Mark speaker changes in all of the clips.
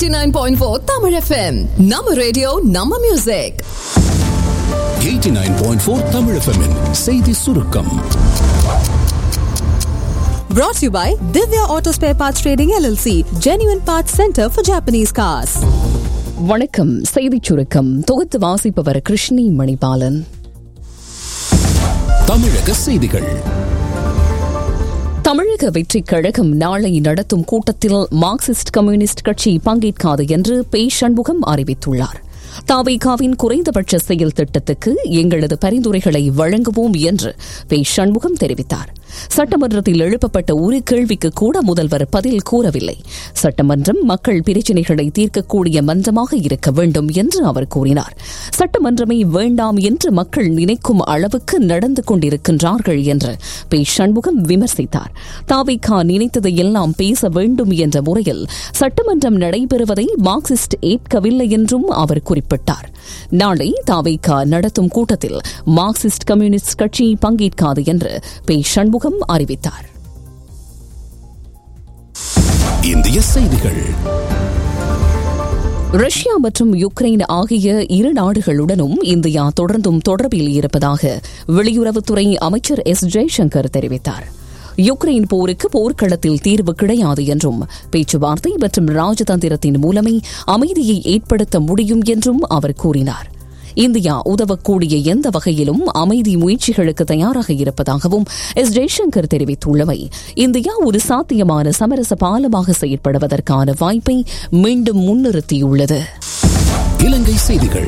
Speaker 1: 89.4 Tamil FM. நம்ம radio நம்ம music
Speaker 2: 89.4 Tamil FM -இன் செய்தி சுருக்கம்
Speaker 3: Brought to you by Divya Auto Spare Parts Trading LLC, Genuine Parts Center for Japanese Cars.
Speaker 4: வணக்கம் செய்திச் சுருக்கம் தொகுத்து வாசிப்பவர் கிருஷ்ணி மணிபாலன்
Speaker 2: தமிழக செய்திகள்
Speaker 4: தமிழக வெற்றிக் கழகம் நாளை நடத்தும் கூட்டத்தில் மார்க்சிஸ்ட் கம்யூனிஸ்ட் கட்சி பங்கேற்காது என்று பே சண்முகம் அறிவித்துள்ளார் தாவேகாவின் குறைந்தபட்ச செயல் திட்டத்துக்கு எங்களது பரிந்துரைகளை வழங்குவோம் என்று பே சண்முகம் தெரிவித்தார் சட்டமன்றத்தில் எழுப்பப்பட்ட ஒரு கேள்விக்கு கூட முதல்வர் பதில் கூறவில்லை சட்டமன்றம் மக்கள் பிரச்சினைகளை தீர்க்கக்கூடிய மன்றமாக இருக்க வேண்டும் என்று அவர் கூறினார் சட்டமன்றமே வேண்டாம் என்று மக்கள் நினைக்கும் அளவுக்கு நடந்து கொண்டிருக்கின்றார்கள் என்று பே சண்முகம் விமர்சித்தார் தாவிகா நினைத்ததை எல்லாம் பேச வேண்டும் என்ற முறையில் சட்டமன்றம் நடைபெறுவதை மார்க்சிஸ்ட் ஏற்கவில்லை என்றும் அவர் குறிப்பிட்டார் நாளை தாவிகா நடத்தும் கூட்டத்தில் மார்க்சிஸ்ட் கம்யூனிஸ்ட் கட்சி பங்கேற்காது என்று பே சண்முகம் அறிவித்தார்
Speaker 2: இந்திய செய்திகள்
Speaker 4: ரஷ்யா மற்றும் யுக்ரைன் ஆகிய இரு நாடுகளுடனும் இந்தியா தொடர்ந்தும் தொடர்பில் இருப்பதாக வெளியுறவுத்துறை அமைச்சர் எஸ் ஜெய்சங்கர் தெரிவித்தார் யுக்ரைன் போருக்கு போர்க்களத்தில் தீர்வு கிடையாது என்றும் பேச்சுவார்த்தை மற்றும் ராஜதந்திரத்தின் மூலமே அமைதியை ஏற்படுத்த முடியும் என்றும் அவர் கூறினார் இந்தியா உதவக்கூடிய எந்த வகையிலும் அமைதி முயற்சிகளுக்கு தயாராக இருப்பதாகவும் எஸ் ஜெய்சங்கர் தெரிவித்துள்ளவை இந்தியா ஒரு சாத்தியமான சமரச பாலமாக செயற்படுவதற்கான வாய்ப்பை மீண்டும் முன்னிறுத்தியுள்ளது
Speaker 2: இலங்கை செய்திகள்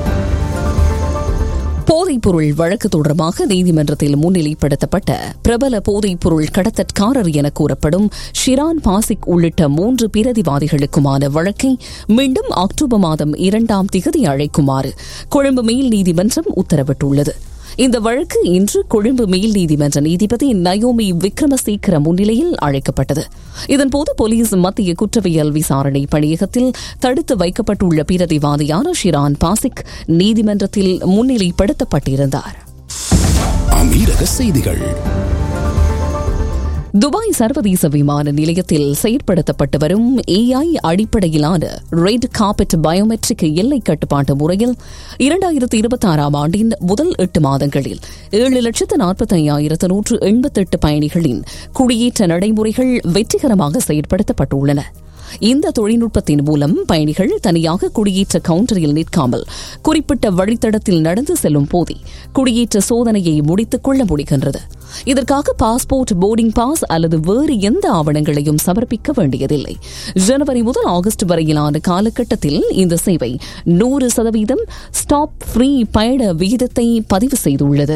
Speaker 4: போதைப்பொருள் வழக்கு தொடர்பாக நீதிமன்றத்தில் முன்னிலைப்படுத்தப்பட்ட பிரபல போதைப்பொருள் கடத்தற்காரர் என கூறப்படும் ஷிரான் பாசிக் உள்ளிட்ட மூன்று பிரதிவாதிகளுக்குமான வழக்கை மீண்டும் அக்டோபர் மாதம் இரண்டாம் திகதி அழைக்குமாறு கொழும்பு மேல் நீதிமன்றம் உத்தரவிட்டுள்ளது இந்த வழக்கு இன்று கொழும்பு மேல் நீதிமன்ற நீதிபதி நயோமி விக்ரமசேகர முன்னிலையில் அழைக்கப்பட்டது இதன்போது போலீஸ் மத்திய குற்றவியல் விசாரணை பணியகத்தில் தடுத்து வைக்கப்பட்டுள்ள பிரதிவாதியான ஷிரான் பாசிக் நீதிமன்றத்தில் முன்னிலைப்படுத்தப்பட்டிருந்தார்
Speaker 2: அமீரக செய்திகள்
Speaker 4: துபாய் சர்வதேச விமான நிலையத்தில் செயற்படுத்தப்பட்டு வரும் ஏஐ அடிப்படையிலான ரெட் கார்பெட் பயோமெட்ரிக் எல்லை கட்டுப்பாட்டு முறையில் இரண்டாயிரத்தி இருபத்தி ஆறாம் ஆண்டின் முதல் எட்டு மாதங்களில் ஏழு லட்சத்து நாற்பத்தி ஐயாயிரத்து நூற்று எண்பத்தெட்டு பயணிகளின் குடியேற்ற நடைமுறைகள் வெற்றிகரமாக செயற்படுத்தப்பட்டுள்ளன இந்த தொழில்நுட்பத்தின் மூலம் பயணிகள் தனியாக குடியேற்ற கவுண்டரில் நிற்காமல் குறிப்பிட்ட வழித்தடத்தில் நடந்து செல்லும் போதே குடியேற்ற சோதனையை முடித்துக் கொள்ள முடிகின்றது இதற்காக பாஸ்போர்ட் போர்டிங் பாஸ் அல்லது வேறு எந்த ஆவணங்களையும் சமர்ப்பிக்க வேண்டியதில்லை ஜனவரி முதல் ஆகஸ்ட் வரையிலான காலகட்டத்தில் இந்த சேவை நூறு சதவீதம் ஸ்டாப் ஃப்ரீ பயண விகிதத்தை பதிவு செய்துள்ளது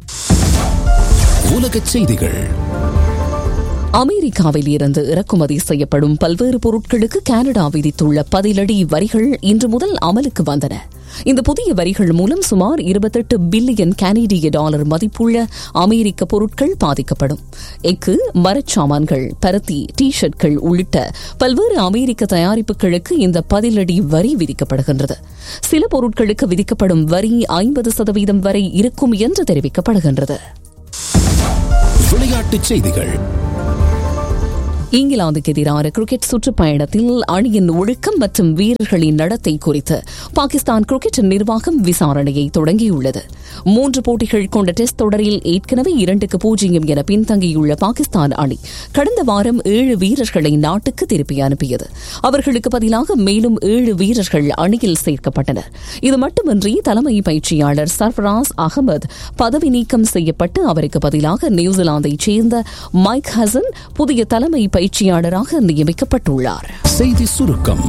Speaker 2: உலகச் செய்திகள்
Speaker 4: அமெரிக்காவில் இருந்து இறக்குமதி செய்யப்படும் பல்வேறு பொருட்களுக்கு கனடா விதித்துள்ள பதிலடி வரிகள் இன்று முதல் அமலுக்கு வந்தன இந்த புதிய வரிகள் மூலம் சுமார் இருபத்தெட்டு பில்லியன் கனேடிய டாலர் மதிப்புள்ள அமெரிக்க பொருட்கள் பாதிக்கப்படும் எஃகு மரச்சாமான்கள் பருத்தி டி ஷர்ட்கள் உள்ளிட்ட பல்வேறு அமெரிக்க தயாரிப்புகளுக்கு இந்த பதிலடி வரி விதிக்கப்படுகின்றது சில பொருட்களுக்கு விதிக்கப்படும் வரி ஐம்பது சதவீதம் வரை இருக்கும் என்று தெரிவிக்கப்படுகின்றது
Speaker 2: விளையாட்டுச் செய்திகள்
Speaker 4: இங்கிலாந்துக்கு எதிரான கிரிக்கெட் சுற்றுப்பயணத்தில் அணியின் ஒழுக்கம் மற்றும் வீரர்களின் நடத்தை குறித்து பாகிஸ்தான் கிரிக்கெட் நிர்வாகம் விசாரணையை தொடங்கியுள்ளது மூன்று போட்டிகள் கொண்ட டெஸ்ட் தொடரில் ஏற்கனவே இரண்டுக்கு பூஜ்ஜியம் என பின்தங்கியுள்ள பாகிஸ்தான் அணி கடந்த வாரம் ஏழு வீரர்களை நாட்டுக்கு திருப்பி அனுப்பியது அவர்களுக்கு பதிலாக மேலும் ஏழு வீரர்கள் அணியில் சேர்க்கப்பட்டனர் இது மட்டுமின்றி தலைமை பயிற்சியாளர் சர்ஃபராஸ் அகமது பதவி நீக்கம் செய்யப்பட்டு அவருக்கு பதிலாக நியூசிலாந்தைச் சேர்ந்த மைக் ஹசன் புதிய தலைமை பயிற்சியாளராக நியமிக்கப்பட்டுள்ளார்
Speaker 2: செய்தி சுருக்கம்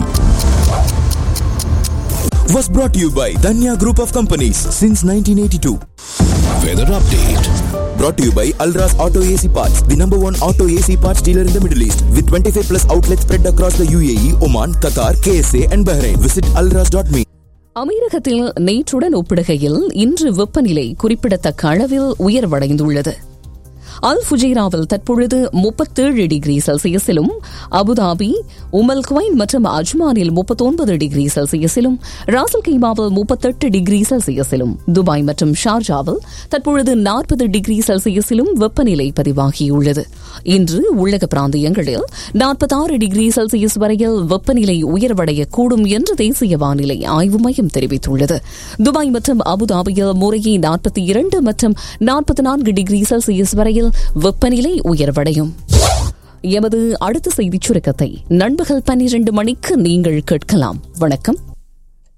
Speaker 5: was brought to you by Danya Group of Companies since 1982.
Speaker 2: Weather update
Speaker 5: Brought to you by Alras Auto AC Parts, the number one auto AC parts dealer in the Middle East, with 25 plus outlets spread across the UAE, Oman, Qatar, KSA, and Bahrain. Visit alras.me.
Speaker 4: அமீரகத்தில் நேற்றுடன் ஒப்பிடுகையில் இன்று வெப்பநிலை குறிப்பிடத்தக்க அளவில் உயர்வடைந்துள்ளது அல் ஃபுஜைராவில் தற்பொழுது முப்பத்தேழு degree செல்சியஸிலும் Abu Dhabi உமல் குவைன் மற்றும் அஜ்மானில் முப்பத்தொன்பது டிகிரி செல்சியஸிலும் ராசல் கைமாவில் முப்பத்தெட்டு டிகிரி செல்சியஸிலும் துபாய் மற்றும் ஷார்ஜாவில் தற்பொழுது நாற்பது டிகிரி செல்சியஸிலும் வெப்பநிலை பதிவாகியுள்ளது இன்று உள்ளக பிராந்தியங்களில் நாற்பத்தாறு டிகிரி செல்சியஸ் வரையில் வெப்பநிலை உயர்வடையக்கூடும் என்று தேசிய வானிலை ஆய்வு மையம் தெரிவித்துள்ளது துபாய் மற்றும் அபுதாபியில் முறையே நாற்பத்தி இரண்டு மற்றும் நாற்பத்தி நான்கு டிகிரி செல்சியஸ் வரையில் வெப்பநிலை உயர்வடையும் எமது அடுத்த செய்திச் சுருக்கத்தை நண்பகல் பன்னிரண்டு மணிக்கு நீங்கள் கேட்கலாம் வணக்கம்